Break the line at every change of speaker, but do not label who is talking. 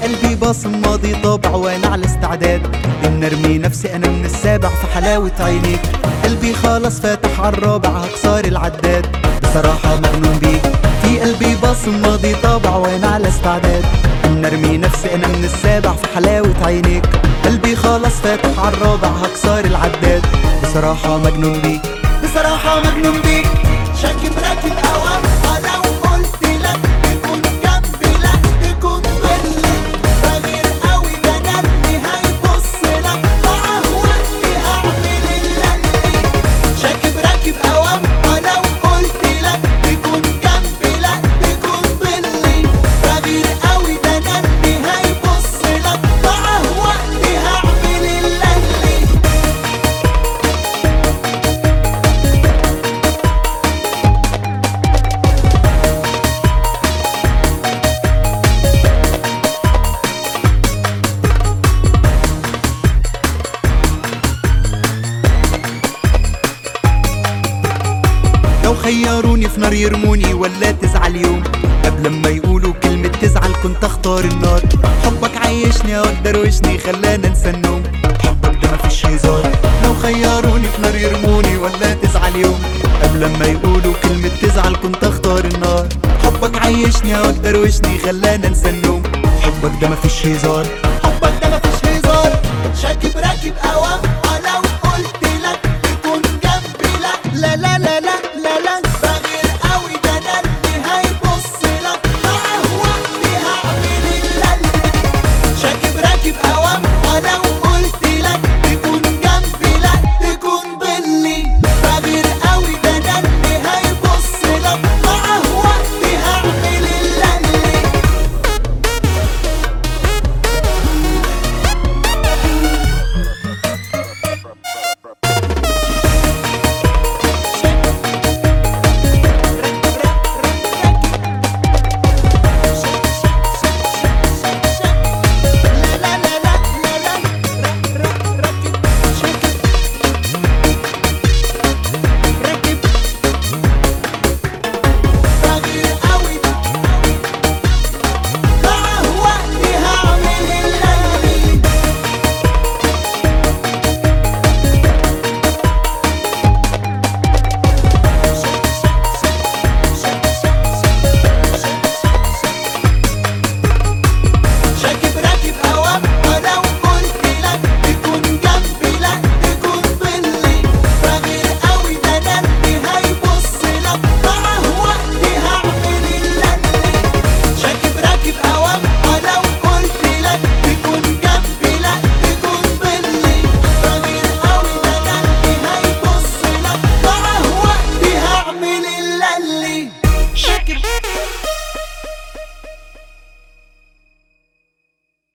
قلبي باصم ماضي طابع وانا على استعداد ان ارمي نفسي انا من السابع في حلاوة عينيك قلبي خلاص فاتح على الرابع هكسر العداد بصراحة مجنون بيك في قلبي باصم ماضي طابع وانا على استعداد ان ارمي نفسي انا من السابع في حلاوة عينيك قلبي خلاص فاتح على الرابع هكسر العداد بصراحة مجنون بيك بصراحة مجنون بيك
شاكب راكب اوام لو قلت لك تكون جنبي لا تكون ضلي بغير قوي ده جنبي هيبص لك معاه وقتي هعمل اللي شاكب راكب اوام لو قلت لك تكون جنبي لا تكون ضلي بغير قوي ده جنبي هيبص لك معاه وقتي هعمل اللي
لو خيروني في نار يرموني ولا تزعل يوم قبل ما يقولوا كلمة تزعل كنت اختار النار حبك عيشني اقدر وشني خلانا انسى النوم حبك ده مفيش هزار لو خيروني في نار يرموني ولا تزعل يوم قبل ما يقولوا كلمة تزعل كنت اختار النار حبك عيشني اقدر وشني خلانا انسى النوم حبك ده مفيش هزار
حبك ده مفيش هزار شاكب راكب اوام